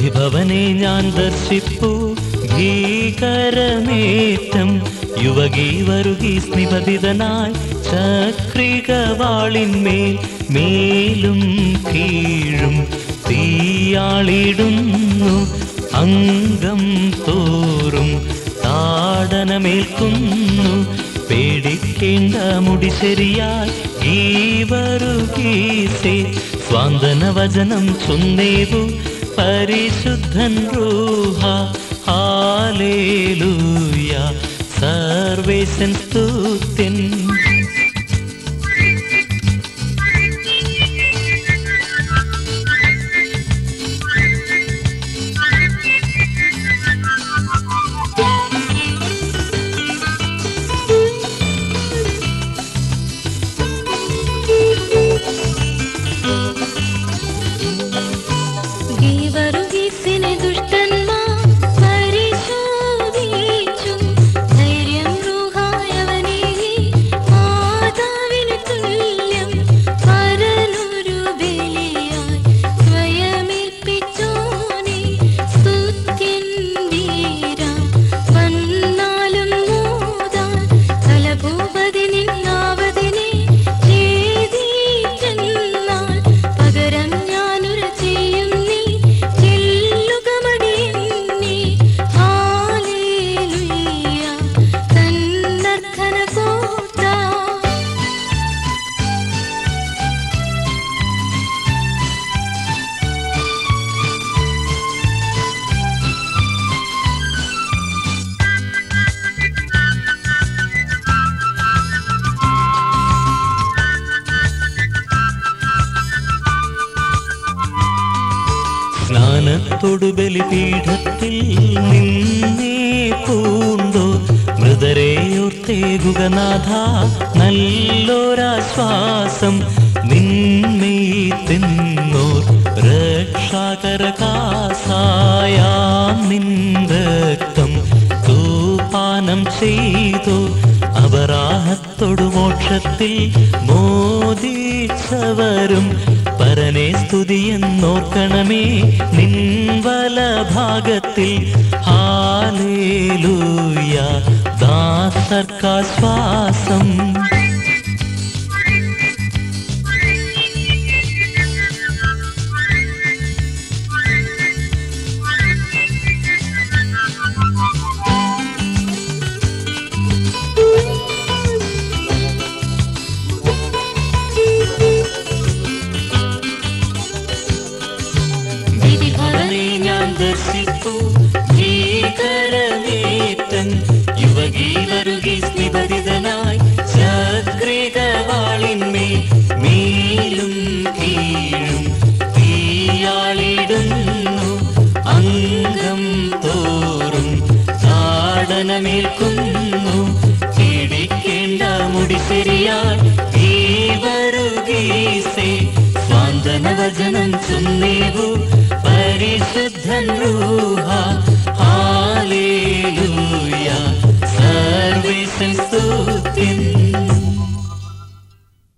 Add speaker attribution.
Speaker 1: പ്രതിഭവനെ ഞാൻ ദർശിപ്പു ഭീകരമേറ്റം യുവകി വരുകി സ്നിപതിതനായി ചക്രികവാളിന്മേൽ മേലും കീഴും തീയാളിടുന്നു അംഗം തോറും താടനമേൽക്കുന്നു പേടിക്കേണ്ട മുടി ശരിയായി ഈ വരുകീസേ സ്വാന്തന വചനം ചൊന്നേവു പരിശുദ്ധൻ റൂഹ ഹാലേലൂയ സർവേശൻ സ്തുത്യൻ
Speaker 2: ഗീവറുഗീസിനെ ദുഷ്ടന്മാർ പരിശോധിച്ചു. ധൈര്യം റൂഹായവനേകി മാതാവിനു തുല്യം പരനൊരു ബലിയായി സ്വയമേൽപ്പിച്ചോനെ സ്തുത്യൻ വീരാം. വന്നാലും മോതാൻ തലഭൂപതി നിന്നാവതിനെ ചെയ്തിട്ടെന്നാൽ പകരം ഞാനൊരു ചെയ്യും നീ ചെല്ലുക മടിയെന്നെ ഹാലേലൂയ തന്നർക്കന കോട്ട
Speaker 1: സ്നാനത്തോടു ബലിപീഠത്തിൽ നിന്നേ പൂണ്ടോ മൃതരെയോർത്തേകുകനാഥ നല്ലൊരാശ്വാസം നിന്മേ തിന്നോർ രക്ഷാകരകാസായാം നിൻ രക്തം തൂപാനം ചെയ്തു അപരാഹത്തോടു മോക്ഷത്തിൽ മോദിച്ചവരും പരനെ സ്തുതിയെന്നോർക്കണമേ നിൻ വലഭാഗത്തിൽ ഹാലേലൂയ ദാസർക്കാശ്വാസം വിധിഭവനെ ഞാൻ ദർശിപ്പു ഭീകരമേറ്റൻ യുവകി വരുകി സ്നിപതിതനായി ചക്രികവാളിന്മേ മേലും കീഴും തീയാളിടുന്നു അംഗം തോറും താടനമേൽക്കുന്നു പിടിക്കേണ്ട മുടി ശരിയാൽ ഈ വരുകീസേ സ്വാന്തന വചനം ചൊന്നേവു പരിശുദ്ധൻ റൂഹ ഹാലേലൂയ സർവേശൻ സ്തുത്യൻ